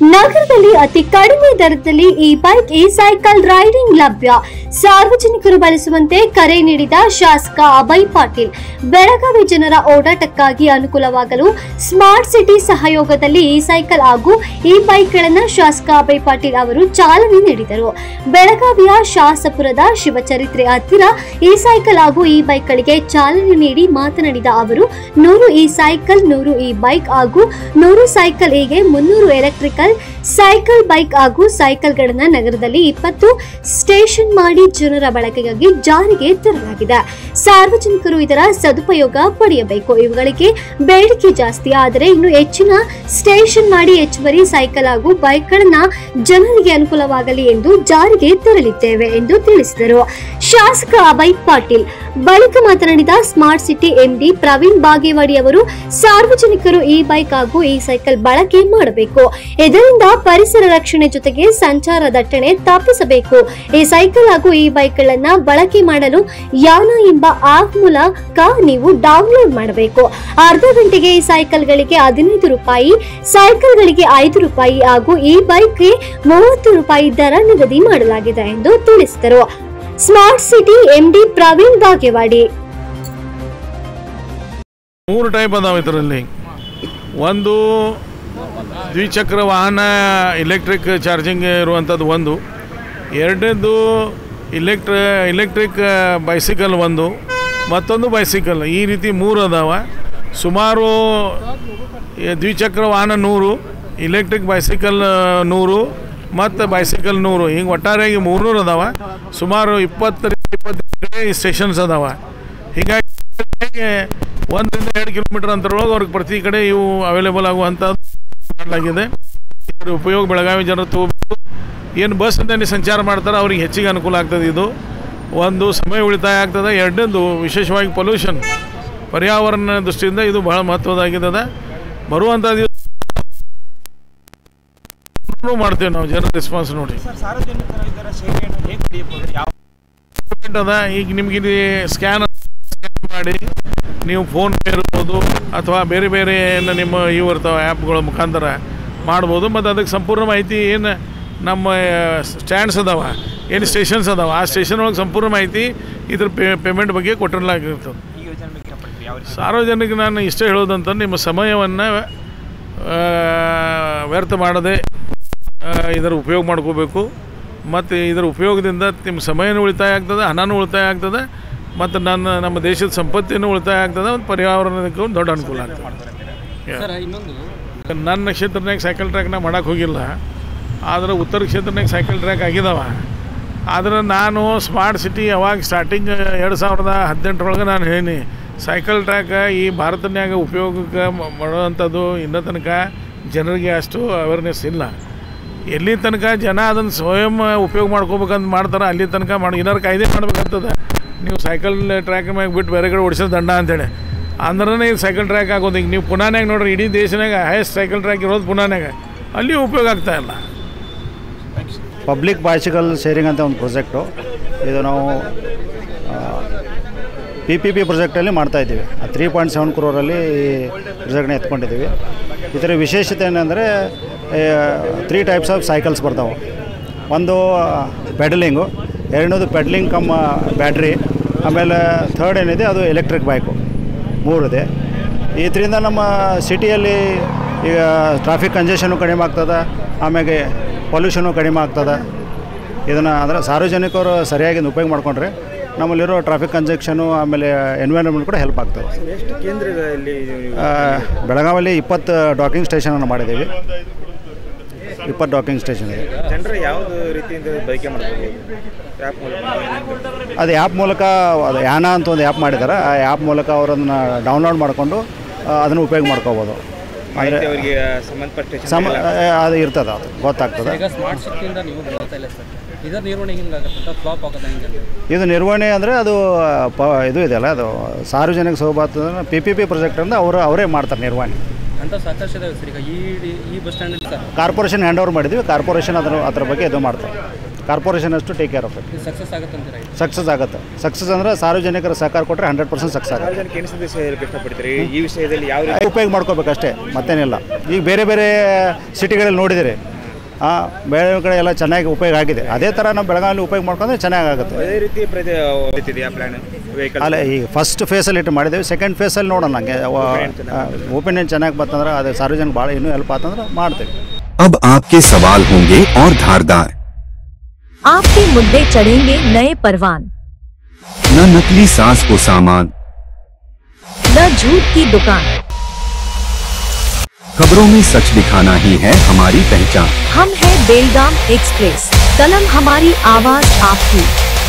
ನಗರದಲ್ಲಿ ಅತಿ ಕಡಿಮೆ ದರದಲ್ಲಿ ಈ ಬೈಕ್ ಈ ಸೈಕಲ್ ರೈಡಿಂಗ್ ಲಭ್ಯ ಸಾರ್ವಜನಿಕರು ಬಳಸುವಂತೆ ಕರೆ ನೀಡಿದ ಶಾಸಕ ಅಭಯ್ ಪಾಟೀಲ್ ಬೆಳಗಾವಿ ಜನರ ಓಡಾಟಕ್ಕಾಗಿ ಅನುಕೂಲವಾಗಲು ಸ್ಮಾರ್ಟ್ ಸಿಟಿ ಸಹಯೋಗದಲ್ಲಿ ಈ ಸೈಕಲ್ ಹಾಗೂ ಈ ಬೈಕ್ಗಳನ್ನು ಶಾಸಕ ಅಭಯ್ ಪಾಟೀಲ್ ಅವರು ಚಾಲನೆ ನೀಡಿದರು ಬೆಳಗಾವಿಯ ಶಾಸಪುರದ ಶಿವಚರಿತ್ರೆ ಹತ್ತಿರ ಈ ಸೈಕಲ್ ಹಾಗೂ ಈ ಬೈಕ್ಗಳಿಗೆ ಚಾಲನೆ ನೀಡಿ ಮಾತನಾಡಿದ ಅವರು ನೂರು ಈ ಸೈಕಲ್ ನೂರು ಈ ಬೈಕ್ ಹಾಗೂ ನೂರು ಸೈಕಲ್ ಹೀಗೆ ಮುನ್ನೂರು ಎಲೆಕ್ಟ್ರಿಕಲ್ ಸೈಕಲ್ ಬೈಕ್ ಹಾಗೂ ಸೈಕಲ್ಗಳನ್ನ ನಗರದಲ್ಲಿ ಇಪ್ಪತ್ತು ಸ್ಟೇಷನ್ ಮಾಡಿ ಜನರ ಬಳಕೆಗಾಗಿ ಜಾರಿಗೆ ತರಲಾಗಿದೆ ಸಾರ್ವಜನಿಕರು ಇದರ ಸದುಪಯೋಗ ಪಡೆಯಬೇಕು ಇವುಗಳಿಗೆ ಬೇಡಿಕೆ ಜಾಸ್ತಿ ಆದರೆ ಇನ್ನು ಹೆಚ್ಚಿನ ಸ್ಟೇಷನ್ ಮಾಡಿ ಹೆಚ್ಚುವರಿ ಸೈಕಲ್ ಹಾಗೂ ಬೈಕ್ಗಳನ್ನ ಜನರಿಗೆ ಅನುಕೂಲವಾಗಲಿ ಎಂದು ಜಾರಿಗೆ ತರಲಿದ್ದೇವೆ ಎಂದು ತಿಳಿಸಿದರು ಶಾಸಕ ಅಭಯ್ ಪಾಟೀಲ್ ಬಳಿಕ ಮಾತನಾಡಿದ smart city MD Praveen Bagewadi ಅವರು ಸಾರ್ವಜನಿಕರು ಈ ಬೈಕ್ ಹಾಗೂ ಈ ಸೈಕಲ್ ಬಳಕೆ ಮಾಡಬೇಕು ಇದರಿಂದ ಪರಿಸರ ರಕ್ಷಣೆ ಜೊತೆಗೆ ಸಂಚಾರ ದಟ್ಟಣೆ ತಪ್ಪಿಸಬೇಕು ಈ ಸೈಕಲ್ ಹಾಗೂ ಈ ಬೈಕ್ಗಳನ್ನ ಬಳಕೆ ಮಾಡಲು ಯಾನ ಎಂಬ ಆಪ್ ಮೂಲಕ ನೀವು ಡೌನ್ಲೋಡ್ ಮಾಡಬೇಕು ಅರ್ಧ ಗಂಟೆಗೆ ಈ ಸೈಕಲ್ಗಳಿಗೆ ಹದಿನೈದು ರೂಪಾಯಿ ಸೈಕಲ್ಗಳಿಗೆ ಐದು ರೂಪಾಯಿ ಹಾಗೂ ಈ ಬೈಕ್ಗೆ ಮೂವತ್ತು ರೂಪಾಯಿ ದರ ನಿಗದಿ ಮಾಡಲಾಗಿದೆ ಎಂದು ತಿಳಿಸಿದರು smart city MD Praveen Bagewadi ಮೂರು ಟೈಪ್ ಅದಾವೆ ಇದರಲ್ಲಿ ಒಂದು ದ್ವಿಚಕ್ರ ವಾಹನ ಇಲೆಕ್ಟ್ರಿಕ್ ಚಾರ್ಜಿಂಗ್ ಇರುವಂಥದ್ದು ಒಂದು ಎರಡನೇದು ಇಲೆಕ್ಟ್ರ ಇಲೆಕ್ಟ್ರಿಕ್ ಬೈಸಿಕಲ್ ಒಂದು ಮತ್ತೊಂದು ಬೈಸಿಕಲ್ ಈ ರೀತಿ ಮೂರು ಅದಾವ ಸುಮಾರು ಈ ದ್ವಿಚಕ್ರ ವಾಹನ ನೂರು ಇಲೆಕ್ಟ್ರಿಕ್ ಬೈಸಿಕಲ್ ನೂರು ಮತ್ತು ಬೈಸಿಕಲ್ ನೂರು ಹಿಂಗೆ ಒಟ್ಟಾರೆಯಾಗಿ ಮೂರ್ನೂರು ಅದಾವ ಸುಮಾರು ಇಪ್ಪತ್ತರಿಂದ ಇಪ್ಪತ್ತೈದು ಸ್ಟೇಷನ್ಸ್ ಅದಾವ ಹೀಗಾಗಿ ಒಂದರಿಂದ ಎರಡು ಕಿಲೋಮೀಟರ್ ಅಂತರೊಳಗೆ ಅವ್ರಿಗೆ ಪ್ರತಿ ಕಡೆ ಇವು ಅವೈಲೇಬಲ್ ಆಗುವಂಥದ್ದು ಮಾಡಲಾಗಿದೆ ಇದ್ರ ಉಪಯೋಗ ಬೆಳಗಾವಿ ಜನರು ತಗೋಬೇಕು ಏನು ಬಸ್ ಅಂತ ಸಂಚಾರ ಮಾಡ್ತಾರೆ ಅವ್ರಿಗೆ ಹೆಚ್ಚಿಗೆ ಅನುಕೂಲ ಆಗ್ತದೆ ಇದು ಒಂದು ಸಮಯ ಉಳಿತಾಯ ಆಗ್ತದೆ ಎರಡನೇದು ವಿಶೇಷವಾಗಿ ಪೊಲ್ಯೂಷನ್ ಪರ್ಯಾವರಣ ದೃಷ್ಟಿಯಿಂದ ಇದು ಬಹಳ ಮಹತ್ವದಾಗಿದೆ ಬರುವಂಥ ದಿವಸ ಮಾಡ್ತೇವೆ ನಾವು ಜನರ ರೆಸ್ಪಾನ್ಸ್ ನೋಡಿ ಸರ್ ಸಾರ್ವಜನಿಕರ ಇದರ ಸೇವೆಯನ್ನು ಹೇಗೆ ಪಡೆಯಬಹುದು ಯಾವ ಪೇಮೆಂಟ್ ಅದ ಈಗ ನಿಮ್ಗೆ ಇದು ಸ್ಕ್ಯಾನ್ ಮಾಡಿ ನೀವು ಫೋನ್ ಪೇ ಇರ್ಬೋದು ಅಥವಾ ಬೇರೆ ಬೇರೆ ಏನು ನಿಮ್ಮ ಇವು ಇರ್ತಾವೆ ಆ್ಯಪ್ಗಳ ಮುಖಾಂತರ ಮಾಡ್ಬೋದು ಮತ್ತು ಅದಕ್ಕೆ ಸಂಪೂರ್ಣ ಮಾಹಿತಿ ಏನು ನಮ್ಮ ಸ್ಟ್ಯಾಂಡ್ಸ್ ಅದಾವ ಏನು ಸ್ಟೇಷನ್ಸ್ ಅದಾವ ಆ ಸ್ಟೇಷನ್ ಒಳಗೆ ಸಂಪೂರ್ಣ ಮಾಹಿತಿ ಇದ್ರ ಪೇ ಪೇಮೆಂಟ್ ಬಗ್ಗೆ ಕೊಟ್ಟಿರಲಾಗಿರ್ತದೆ ಈ ಯೋಜನೆ ಬಗ್ಗೆ ಪಡ್ತೀವಿ ಯಾವ ರೀತಿ ಸಾರ್ವಜನಿಕ ನಾನು ಇಷ್ಟೇ ಹೇಳೋದಂತ ನಿಮ್ಮ ಸಮಯವನ್ನು ವ್ಯರ್ಥ ಮಾಡದೆ ಆ, ಇದರ ಉಪಯೋಗ ಮಾಡ್ಕೋಬೇಕು ಮತ್ತು ಇದರ ಉಪಯೋಗದಿಂದ ನಿಮ್ಮ ಸಮಯನೂ ಉಳಿತಾಯ ಆಗ್ತದೆ ಹಣನೂ ಉಳಿತಾಯ ಆಗ್ತದೆ ಮತ್ತು ನನ್ನ ನಮ್ಮ ದೇಶದ ಸಂಪತ್ತಿನೂ ಉಳಿತಾಯ ಆಗ್ತದೆ ಮತ್ತು ಪರ್ಯಾವರಣಕ್ಕೂ ಒಂದು ದೊಡ್ಡ ಅನುಕೂಲ ಆಗ್ತದೆ ಸರ್ ಇನ್ನೊಂದು ನನ್ನ ಕ್ಷೇತ್ರನಾಗ ಸೈಕಲ್ ಟ್ರ್ಯಾಕ್ನ ಮಾಡಕ್ಕೆ ಹೋಗಿಲ್ಲ ಆದರೆ ಉತ್ತರ ಕ್ಷೇತ್ರನಾಗ ಸೈಕಲ್ ಟ್ರ್ಯಾಕ್ ಆಗಿದಾವ ಆದರೆ ನಾನು ಸ್ಮಾರ್ಟ್ ಸಿಟಿ ಯಾವಾಗ ಸ್ಟಾರ್ಟಿಂಗ್ ಎರಡು ಸಾವಿರದ ಹದಿನೆಂಟರೊಳಗೆ ನಾನು ಹೇಳೀನಿ ಸೈಕಲ್ ಟ್ರ್ಯಾಕ್ ಈ ಭಾರತನ್ಯಾಗ ಉಪಯೋಗಕ್ಕೆ ಮ- ಮಾಡುವಂಥದ್ದು ಇನ್ನೂ ತನಕ ಜನರಿಗೆ ಅಷ್ಟು ಅವೇರ್ನೆಸ್ ಇಲ್ಲ ಎಲ್ಲಿ ತನಕ ಜನ ಅದನ್ನು ಸ್ವಯಂ ಉಪಯೋಗ ಮಾಡ್ಕೋಬೇಕಂತ ಮಾಡ್ತಾರೆ ಅಲ್ಲಿ ತನಕ ಮಾಡಿ ಏನಾರು ಕಾಯ್ದೆ ಮಾಡ್ಬೇಕಂತದ ನೀವು ಸೈಕಲ್ ಟ್ರ್ಯಾಕ್ ಮ್ಯಾಗ ಬಿಟ್ಟು ಬೇರೆ ಕಡೆ ಓಡಿಸೋದು ದಂಡ ಅಂತೇಳಿ ಅಂದ್ರನೇ ಇದು ಸೈಕಲ್ ಟ್ರ್ಯಾಕ್ ಆಗೋದು ಈಗ ನೀವು ಪುನಾನ್ಯಾಗ ನೋಡ್ರಿ ಇಡೀ ದೇಶನಾಗ ಹೈಯೆಸ್ಟ್ ಸೈಕಲ್ ಟ್ರ್ಯಾಕ್ ಇರೋದು ಪುನಾನ್ಯಾಗ ಅಲ್ಲಿ ಉಪಯೋಗ ಆಗ್ತಾ ಇಲ್ಲ ಪಬ್ಲಿಕ್ ಬೈಸಿಕಲ್ ಶೇರಿಂಗ್ ಅಂತ ಒಂದು ಪ್ರಾಜೆಕ್ಟು ಇದು ನಾವು ಪಿ ಪಿ ಪಿ ಪ್ರಾಜೆಕ್ಟಲ್ಲಿ ಮಾಡ್ತಾಯಿದ್ದೀವಿ ತ್ರೀ ಪಾಯಿಂಟ್ ಸೆವೆನ್ ಕ್ರೋರಲ್ಲಿ ಈ ಪ್ರಾಜೆಕ್ಟ್ನ ಎತ್ಕೊಂಡಿದ್ದೀವಿ ಇದರ ವಿಶೇಷತೆ ಏನಂದರೆ ತ್ರೀ ಟೈಪ್ಸ್ ಆಫ್ ಸೈಕಲ್ಸ್ ಬರ್ತಾವೆ ಒಂದು ಪೆಡಲಿಂಗು ಎರಡನೇದು ಪೆಡ್ಲಿಂಗ್ ಕಮ್ ಬ್ಯಾಟ್ರಿ ಆಮೇಲೆ ಥರ್ಡ್ ಏನಿದೆ ಅದು ಎಲೆಕ್ಟ್ರಿಕ್ ಬೈಕು ಮೂರಿದೆ ಇದರಿಂದ ನಮ್ಮ ಸಿಟಿಯಲ್ಲಿ ಈಗ ಟ್ರಾಫಿಕ್ ಕಂಜೆಷನು ಕಡಿಮೆ ಆಗ್ತದೆ ಆಮೇಲೆ ಪೊಲ್ಯೂಷನು ಕಡಿಮೆ ಆಗ್ತದೆ ಇದನ್ನು ಅಂದರೆ ಸಾರ್ವಜನಿಕರು ಸರಿಯಾಗಿ ಇದನ್ನ ಉಪಯೋಗ ಮಾಡಿಕೊಂಡ್ರೆ ನಮ್ಮಲ್ಲಿರೋ ಟ್ರಾಫಿಕ್ ಕಂಜೆಕ್ಷನು ಆಮೇಲೆ ಎನ್ವೈರನ್ಮೆಂಟ್ ಕೂಡ ಹೆಲ್ಪ್ ಆಗ್ತದೆ ಎಷ್ಟು ಕೇಂದ್ರಗಳಲ್ಲಿ ಆ, ಬೆಳಗಾವಲ್ಲಿ ಇಪ್ಪತ್ತು ಡಾಕಿಂಗ್ ಸ್ಟೇಷನನ್ನು ಮಾಡಿದ್ದೀವಿ ಇಪ್ಪತ್ತು ಡಾಕಿಂಗ್ ಸ್ಟೇಷನ್ ಇದೆ ಜನರು ಯಾವುದು ರೀತಿಯಿಂದ ಬಳಕೆ ಮಾಡಬಹುದು ಆ್ಯಪ್ ಮೂಲಕ ಅದು ಆ್ಯಪ್ ಮೂಲಕ ಅದು ಯಾನ ಅಂತ ಒಂದು ಆ್ಯಪ್ ಮಾಡಿದ್ದಾರೆ ಆ ಆ್ಯಪ್ ಮೂಲಕ ಅವರನ್ನು ಡೌನ್ಲೋಡ್ ಮಾಡಿಕೊಂಡು ಅದನ್ನು ಉಪಯೋಗ ಮಾಡ್ಕೋಬೋದು ಅಂದರೆ ಮಾಹಿತಿ ಅವರಿಗೆ ಸಂಬಂಧಪಟ್ಟ ಸಮ ಸ್ಟೇಷನ್ ಅದು ಇರ್ತದೆ ಅದು ಗೊತ್ತಾಗ್ತದೆ ಈಗ ಸ್ಮಾರ್ಟ್ ಸಿಟಿಯಿಂದ ನೀವು ಬರ್ತಾ ಇಲ್ಲ ಸರ್ ಇದರ ನಿರ್ವಹಣೆ ಹಿಂಗಾಗುತ್ತೆ ಫ್ಲಾಪ್ ಆಗೋದು ಹೆಂಗೆ ಇದು ನಿರ್ವಹಣೆ ಅಂದರೆ ಅದು ಪ ಇದು ಇದೆಯಲ್ಲ ಅದು ಸಾರ್ವಜನಿಕ ಸೌಭಾಗ್ಯ ಪಿ ಪಿ ಪಿ ಪ್ರಾಜೆಕ್ಟಿಂದ ಅವರು ಅವರೇ ಮಾಡ್ತಾರೆ ನಿರ್ವಹಣೆ ಅಂತ ಸಾಕಷ್ಟು ಇದಾವೆ ಸರ್ ಈಗ ಈ ಈ ಬಸ್ ಸ್ಟ್ಯಾಂಡಲ್ಲಿ ಸರ್ ಕಾರ್ಪೊರೇಷನ್ ಹ್ಯಾಂಡ್ ಓವರ್ ಮಾಡಿದ್ವಿ ಕಾರ್ಪೊರೇಷನ್ ಅದರ ಅದ್ರ ಬಗ್ಗೆ ಇದು ಮಾಡ್ತಾರೆ ಕಾರ್ಪೊರೇಷನ್ ಅಷ್ಟು ಟೇಕ್ ಕೇರ್ ಆಫ್ ಇಟ್ ಇದು ಸಕ್ಸಸ್ ಆಗುತ್ತೆ ಅಂತೀರಾ ಇದು? ಸಕ್ಸಸ್ ಆಗುತ್ತೆ ಸಕ್ಸಸ್ ಅಂದರೆ ಸಾರ್ವಜನಿಕರ ಸಹಕಾರ ಕೊಟ್ಟರೆ ಹಂಡ್ರೆಡ್ ಪರ್ಸೆಂಟ್ ಸಕ್ಸಸ್ ಆಗುತ್ತೆ ಸಾರ್ವಜನಿಕ ಏನು ಸಂದೇಶ ಹೇಳಕ್ಕೆ ಇಷ್ಟಪಡ್ತೀರಿ ಈ ವಿಷಯದಲ್ಲಿ ಯಾವ ರೀತಿ ಉಪಯೋಗ ಮಾಡ್ಕೋಬೇಕಷ್ಟೇ ಮತ್ತೇನಿಲ್ಲ ಈಗ ಬೇರೆ ಬೇರೆ ಸಿಟಿಗಳಲ್ಲಿ ನೋಡಿದಿರಿ ಬೇರೆ ಕಡೆ ಎಲ್ಲ ಚೆನ್ನಾಗಿ ಉಪಯೋಗ ಆಗಿದೆ ಅದೇ ಥರ ನಾವು ಬೆಳಗಾವಿಯಲ್ಲಿ ಉಪಯೋಗ ಮಾಡ್ಕೊಂಡ್ರೆ ಚೆನ್ನಾಗಾಗುತ್ತೆ ಅದೇ ರೀತಿ ಪ್ರತಿ ಇದೆಯಾ ಪ್ಲಾನ್ ವೆಹಿಕಲ್ ಅಲ್ಲ ಈ ಫಸ್ಟ್ ಫೇಸಲ್ಲಿ ಇಟ್ಟು ಮಾಡಿದ್ದೀವಿ ಸೆಕೆಂಡ್ ಫೇಸಲ್ಲಿ ನೋಡೋಣ ಹಂಗೆ ಒಪಿನಿಯನ್ ಚೆನ್ನಾಗಿ ಬಂತಂದ್ರೆ ಅದು ಸಾರ್ವಜನಿಕ ಭಾಳ ಇನ್ನೂ ಹೆಲ್ಪ್ ಆತಂದ್ರೆ ಮಾಡ್ತೀವಿ अब आपके सवाल होंगे और धारदार आपके मुद्दे चढ़ेंगे नए परवान न नकली सास को सामान न झूठ की दुकान खबरों में सच दिखाना ही है हमारी पहचान हम है बेलगाम एक्सप्रेस कलम हमारी आवाज आपकी